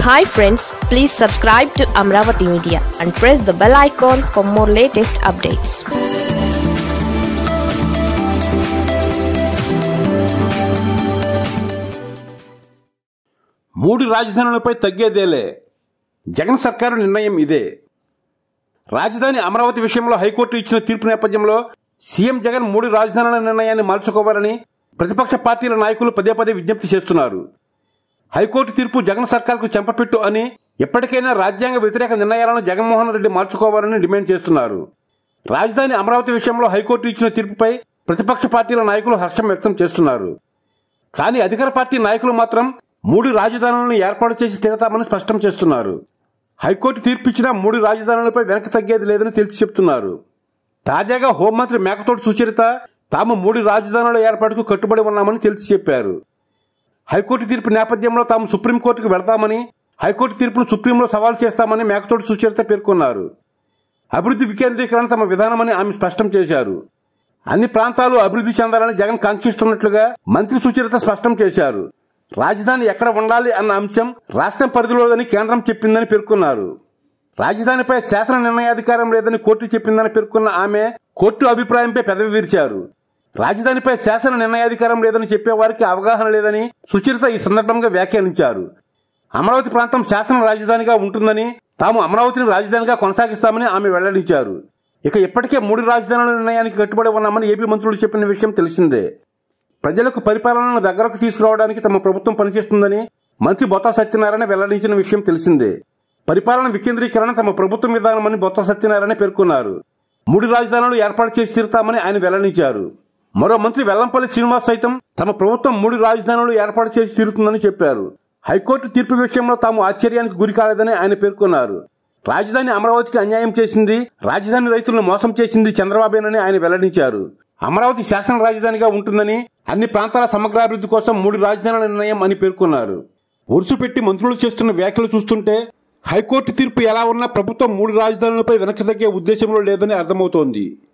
hi friends please subscribe to Amaravati media and press the bell icon for more latest updates మూడు రాజధానులపై తగ్గేదేలే జగన్ సర్కారు నిర్ణయం ఇదే రాజధాని అమరావతి విషయంలో హైకోర్టు ఇచ్చిన తీర్పు నేపథ్యంలో సీఎం జగన్ మూడు రాజధానుల నిర్ణయాన్ని మార్చుకోవాలని ప్రతిపక్ష పార్టీల నాయకులు పదే పదే విజ్ఞప్తి చేస్తున్నారు హైకోర్టు తీర్పు జగన్ సర్కార్కు చెంపపెట్టు అని ఎప్పటికైనా రాజ్యాంగ వ్యతిరేక నిర్ణయాలను జగన్మోహన్ రెడ్డి మార్చుకోవాలని డిమాండ్ చేస్తున్నారు రాజధాని అమరావతి విషయంలో హైకోర్టు ఇచ్చిన తీర్పుపై ప్రతిపక్ష పార్టీల నాయకులు హర్షం వ్యక్తం చేస్తున్నారు కానీ అధికార పార్టీ నాయకులు మాత్రం మూడు రాజధానులను ఏర్పాటు చేసి తీరతామని స్పష్టం చేస్తున్నారు హైకోర్టు తీర్పిచ్చిన మూడు రాజధానులపై వెనక్కి తగ్గేది లేదని తేల్చి చెప్తున్నారు తాజాగా హోంమంత్రి మేకతోటి సుచరిత తాము మూడు రాజధానుల ఏర్పాటుకు కట్టుబడి ఉన్నామని తేల్చి చెప్పారు హైకోర్టు తీర్పు నేపథ్యంలో తాము సుప్రీంకోర్టుకు వెళతామని హైకోర్టు తీర్పును సుప్రీంలో సవాల్ చేస్తామని మేకతోటి సుచరిత పేర్కొన్నారు అభివృద్ధి వికేంద్రీకరణ తమ విధానమని ఆమె స్పష్టం చేశారు అన్ని ప్రాంతాలు అభివృద్ధి చెందాలని జగన్ కాంక్షిస్తున్నట్లుగా మంత్రి సుచరిత స్పష్టం చేశారు రాజధాని ఎక్కడ ఉండాలి అన్న అంశం రాష్ట్రం పరిధిలోదని కేంద్రం చెప్పిందని పేర్కొన్నారు రాజధానిపై శాసన నిర్ణయాధికారం లేదని కోర్టు చెప్పిందని పేర్కొన్న ఆమె కోర్టు అభిప్రాయంపై పెదవి విరిచారు రాజధానిపై శాసన నిర్ణయాధికారం లేదని చెప్పేవారికి అవగాహన లేదని సుచరిత ఈ సందర్భంగా వ్యాఖ్యానించారు అమరావతి ప్రాంతం శాసన రాజధానిగా ఉంటుందని తాము అమరావతిని రాజధానిగా కొనసాగిస్తామని ఆమె వెల్లడించారు ఇక ఇప్పటికే మూడు రాజధానుల నిర్ణయానికి కట్టుబడి ఉన్నామని ఏపీ మంత్రులు చెప్పిన విషయం తెలిసిందే ప్రజలకు పరిపాలనను దగ్గరకు తీసుకురావడానికి తమ ప్రభుత్వం పనిచేస్తుందని మంత్రి బొత్స సత్యనారాయణ వెల్లడించిన విషయం తెలిసిందే పరిపాలన వికేంద్రీకరణ తమ ప్రభుత్వం విధానమని బొత్స సత్యనారాయణ పేర్కొన్నారు మూడు రాజధానులు ఏర్పాటు చేసి తీరుతామని ఆయన వెల్లడించారు మరో మంత్రి వెల్లంపల్లి శ్రీనివాస్ సైతం తమ ప్రభుత్వం మూడు రాజధానులు ఏర్పాటు చేసి తీరుతుందని చెప్పారు హైకోర్టు తీర్పు విషయంలో తాము ఆశ్చర్యానికి గురి కాలేదని ఆయన పేర్కొన్నారు రాజధాని అమరావతికి అన్యాయం చేసింది రాజధాని రైతులను మోసం చేసింది చంద్రబాబేనని ఆయన వెల్లడించారు అమరావతి శాసన రాజధానిగా ఉంటుందని అన్ని ప్రాంతాల సమగ్రాభివృద్ధి కోసం మూడు రాజధానుల నిర్ణయం అని పేర్కొన్నారు ఒరుసు పెట్టి మంత్రులు చేస్తున్న వ్యాఖ్యలు చూస్తుంటే హైకోర్టు తీర్పు ఎలా ఉన్నా ప్రభుత్వం మూడు రాజధానులపై వెనక్కి తగ్గే ఉద్దేశంలో లేదని అర్థమవుతోంది